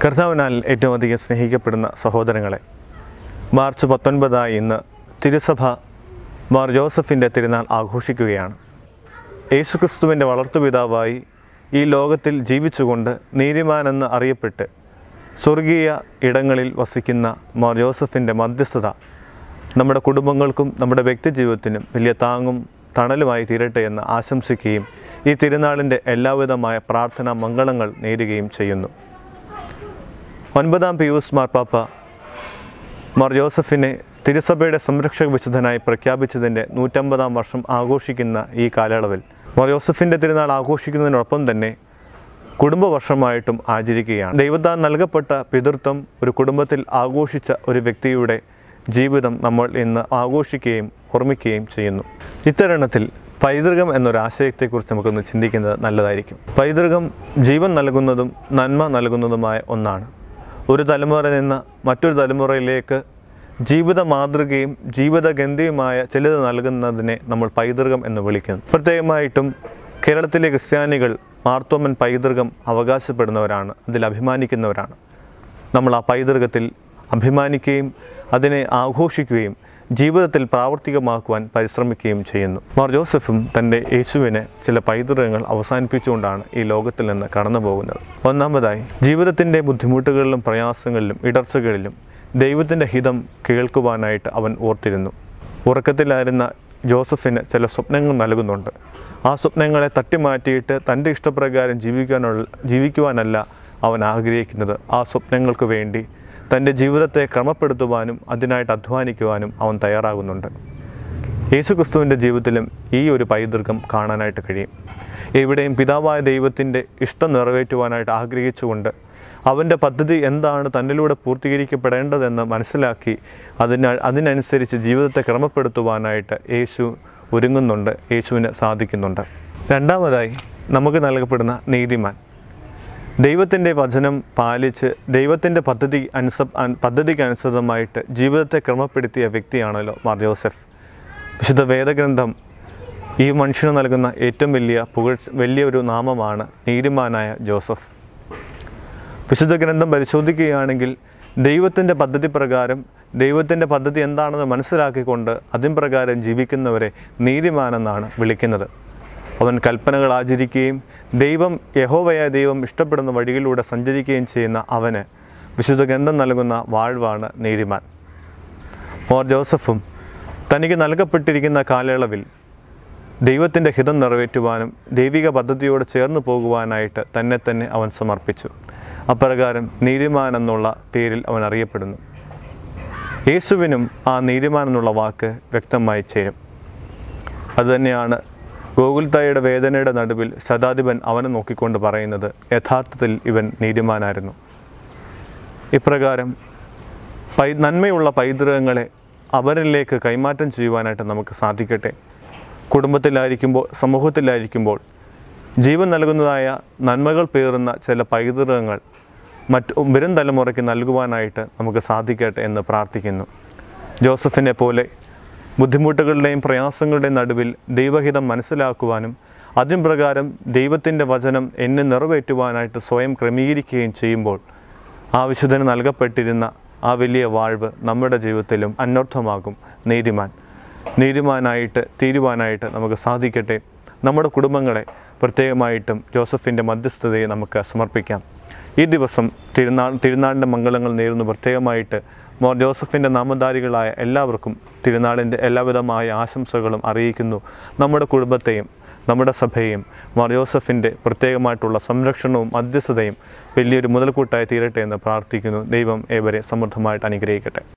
കർത്താവിനാൽ ഏറ്റവും അധികം സ്നേഹിക്കപ്പെടുന്ന സഹോദരങ്ങളെ മാർച്ച് പത്തൊൻപതായി ഇന്ന് തിരുസഭ മാർ ജോസഫിൻ്റെ തിരുനാൾ ആഘോഷിക്കുകയാണ് യേശുക്രിസ്തുവിൻ്റെ വളർത്തുപിതാവായി ഈ ലോകത്തിൽ ജീവിച്ചുകൊണ്ട് നീതിമാൻ എന്ന് അറിയപ്പെട്ട് സ്വർഗീയ ഇടങ്ങളിൽ വസിക്കുന്ന മാർ ജോസഫിൻ്റെ മധ്യസ്ഥത നമ്മുടെ കുടുംബങ്ങൾക്കും നമ്മുടെ വ്യക്തിജീവിതത്തിനും വലിയ താങ്ങും തണലുമായി തീരട്ടെ എന്ന് ആശംസിക്കുകയും ഈ തിരുനാളിൻ്റെ എല്ലാവിധമായ പ്രാർത്ഥനാ മംഗളങ്ങൾ നേരുകയും ചെയ്യുന്നു ഒൻപതാം പിയൂസ് മാർപ്പാപ്പ മാർ ജോസഫിനെ തിരുസഭയുടെ സംരക്ഷക വിശുദ്ധനായി പ്രഖ്യാപിച്ചതിൻ്റെ നൂറ്റമ്പതാം വർഷം ആഘോഷിക്കുന്ന ഈ കാലയളവിൽ മാർ ജോസഫിൻ്റെ തിരുനാൾ ആഘോഷിക്കുന്നതിനൊപ്പം തന്നെ കുടുംബവർഷമായിട്ടും ആചരിക്കുകയാണ് ദൈവത്താൽ നൽകപ്പെട്ട പിതൃത്വം ഒരു കുടുംബത്തിൽ ആഘോഷിച്ച ഒരു വ്യക്തിയുടെ ജീവിതം നമ്മൾ ഇന്ന് ആഘോഷിക്കുകയും ഓർമ്മിക്കുകയും ചെയ്യുന്നു ഇത്തരുണത്തിൽ പൈതൃകം എന്നൊരാശയത്തെക്കുറിച്ച് നമുക്കൊന്ന് ചിന്തിക്കുന്നത് നല്ലതായിരിക്കും പൈതൃകം ജീവൻ നൽകുന്നതും നന്മ നൽകുന്നതുമായ ഒന്നാണ് ഒരു തലമുറ നിന്ന് മറ്റൊരു തലമുറയിലേക്ക് ജീവിത മാതൃകയും ജീവിതഗന്ധിയുമായ ചിലത് നൽകുന്നതിനെ നമ്മൾ പൈതൃകം എന്ന് വിളിക്കുന്നു പ്രത്യേകമായിട്ടും കേരളത്തിലെ ക്രിസ്ത്യാനികൾ മാർത്തോമൻ പൈതൃകം അവകാശപ്പെടുന്നവരാണ് അതിൽ അഭിമാനിക്കുന്നവരാണ് നമ്മൾ ആ പൈതൃകത്തിൽ അഭിമാനിക്കുകയും അതിനെ ആഘോഷിക്കുകയും ജീവിതത്തിൽ പ്രാവർത്തികമാക്കുവാൻ പരിശ്രമിക്കുകയും ചെയ്യുന്നു മാർ ജോസഫും തൻ്റെ യേശുവിനെ ചില പൈതൃകങ്ങൾ അവസാനിപ്പിച്ചുകൊണ്ടാണ് ഈ ലോകത്തിൽ നിന്ന് കടന്നു പോകുന്നത് ഒന്നാമതായി ജീവിതത്തിൻ്റെ ബുദ്ധിമുട്ടുകളിലും പ്രയാസങ്ങളിലും ഇടർച്ചകളിലും ദൈവത്തിൻ്റെ ഹിതം കേൾക്കുവാനായിട്ട് അവൻ ഓർത്തിരുന്നു ഉറക്കത്തിലായിരുന്ന ജോസഫിന് ചില സ്വപ്നങ്ങൾ നൽകുന്നുണ്ട് ആ സ്വപ്നങ്ങളെ തട്ടിമാറ്റിയിട്ട് തൻ്റെ ഇഷ്ടപ്രകാരം ജീവിക്കാനുള്ള ജീവിക്കുവാനല്ല അവൻ ആഗ്രഹിക്കുന്നത് ആ സ്വപ്നങ്ങൾക്ക് വേണ്ടി തൻ്റെ ജീവിതത്തെ ക്രമപ്പെടുത്തുവാനും അതിനായിട്ട് അധ്വാനിക്കുവാനും അവൻ തയ്യാറാകുന്നുണ്ട് യേശുക്രിസ്തുവിൻ്റെ ജീവിതത്തിലും ഈ ഒരു പൈതൃകം കാണാനായിട്ട് കഴിയും എവിടെയും പിതാവായ ദൈവത്തിൻ്റെ ഇഷ്ടം നിറവേറ്റുവാനായിട്ട് ആഗ്രഹിച്ചുകൊണ്ട് അവൻ്റെ പദ്ധതി എന്താണ് തന്നിലൂടെ പൂർത്തീകരിക്കപ്പെടേണ്ടതെന്ന് മനസ്സിലാക്കി അതിന അതിനനുസരിച്ച് ജീവിതത്തെ ക്രമപ്പെടുത്തുവാനായിട്ട് യേശു ഒരുങ്ങുന്നുണ്ട് യേശുവിന് സാധിക്കുന്നുണ്ട് രണ്ടാമതായി നമുക്ക് നൽകപ്പെടുന്ന നീതിമാൻ ദൈവത്തിൻ്റെ വചനം പാലിച്ച് ദൈവത്തിൻ്റെ പദ്ധതി അനുസ അൻ- പദ്ധതിക്ക് അനുസൃതമായിട്ട് ജീവിതത്തെ ക്രമപ്പെടുത്തിയ വ്യക്തിയാണല്ലോ മാർ ജോസഫ് വിശുദ്ധ വേദഗ്രന്ഥം ഈ മനുഷ്യന് നൽകുന്ന ഏറ്റവും വലിയ പുകഴ് വലിയൊരു നാമമാണ് നീതിമാനായ ജോസഫ് വിശുദ്ധ ഗ്രന്ഥം പരിശോധിക്കുകയാണെങ്കിൽ ദൈവത്തിൻ്റെ പദ്ധതി പ്രകാരം ദൈവത്തിൻ്റെ പദ്ധതി എന്താണെന്ന് മനസ്സിലാക്കിക്കൊണ്ട് അതിൻ പ്രകാരം ജീവിക്കുന്നവരെ നീതിമാനെന്നാണ് വിളിക്കുന്നത് അവൻ കൽപ്പനകൾ ആചരിക്കുകയും ദൈവം യഹോവയായ ദൈവം ഇഷ്ടപ്പെടുന്ന വഴികളിലൂടെ സഞ്ചരിക്കുകയും ചെയ്യുന്ന അവന് വിശുദ്ധ ഗ്രന്ഥം നൽകുന്ന വാഴ്വാണ് നീതിമാൻ മോർ ജോസഫും തനിക്ക് നൽകപ്പെട്ടിരിക്കുന്ന കാലയളവിൽ ദൈവത്തിൻ്റെ ഹിതം നിറവേറ്റുവാനും ദൈവിക പദ്ധതിയോട് ചേർന്ന് പോകുവാനായിട്ട് തന്നെ തന്നെ അവൻ സമർപ്പിച്ചു അപ്രകാരം നീതിമാൻ എന്നുള്ള പേരിൽ അവൻ അറിയപ്പെടുന്നു യേശുവിനും ആ നീതിമാൻ എന്നുള്ള വാക്ക് വ്യക്തമായി ചേരും അതുതന്നെയാണ് ഗോകുൽത്തായുടെ വേദനയുടെ നടുവിൽ ശതാധിപൻ അവനെ നോക്കിക്കൊണ്ട് പറയുന്നത് യഥാർത്ഥത്തിൽ ഇവൻ നീതിമാനായിരുന്നു ഇപ്രകാരം പൈ നന്മയുള്ള പൈതൃകങ്ങളെ അവരിലേക്ക് കൈമാറ്റം ചെയ്യുവാനായിട്ട് നമുക്ക് സാധിക്കട്ടെ കുടുംബത്തിലായിരിക്കുമ്പോൾ സമൂഹത്തിലായിരിക്കുമ്പോൾ ജീവൻ നൽകുന്നതായ നന്മകൾ പേറുന്ന ചില പൈതൃകങ്ങൾ മറ്റ് വരും തലമുറയ്ക്ക് നൽകുവാനായിട്ട് നമുക്ക് സാധിക്കട്ടെ എന്ന് പ്രാർത്ഥിക്കുന്നു ജോസഫിനെ പോലെ ബുദ്ധിമുട്ടുകളുടെയും പ്രയാസങ്ങളുടെയും നടുവിൽ ദൈവഹിതം മനസ്സിലാക്കുവാനും അതിൻ പ്രകാരം ദൈവത്തിൻ്റെ വചനം എന്നെ നിറവേറ്റുവാനായിട്ട് സ്വയം ക്രമീകരിക്കുകയും ചെയ്യുമ്പോൾ ആ വിശുദ്ധന് നൽകപ്പെട്ടിരുന്ന ആ വലിയ വാഴ്വ് നമ്മുടെ ജീവിതത്തിലും അന്വർത്ഥമാകും നീതിമാൻ നീതിമാനായിട്ട് തീരുവാനായിട്ട് നമുക്ക് സാധിക്കട്ടെ നമ്മുടെ കുടുംബങ്ങളെ പ്രത്യേകമായിട്ടും ജോസഫിൻ്റെ മധ്യസ്ഥതയെ നമുക്ക് സമർപ്പിക്കാം ഈ ദിവസം തിരുനാൾ തിരുനാളിൻ്റെ മംഗളങ്ങൾ നേരുന്നു പ്രത്യേകമായിട്ട് മോർ ജോസഫിൻ്റെ നാമധാരികളായ എല്ലാവർക്കും തിരുനാളിൻ്റെ എല്ലാവിധമായ ആശംസകളും അറിയിക്കുന്നു നമ്മുടെ കുടുംബത്തെയും നമ്മുടെ സഭയെയും മോർ ജോസഫിൻ്റെ പ്രത്യേകമായിട്ടുള്ള സംരക്ഷണവും മധ്യസ്ഥതയും വലിയൊരു മുതൽക്കൂട്ടായി തീരട്ടെ എന്ന് പ്രാർത്ഥിക്കുന്നു ദൈവം ഏവരെ സമൃദ്ധമായിട്ട് അനുഗ്രഹിക്കട്ടെ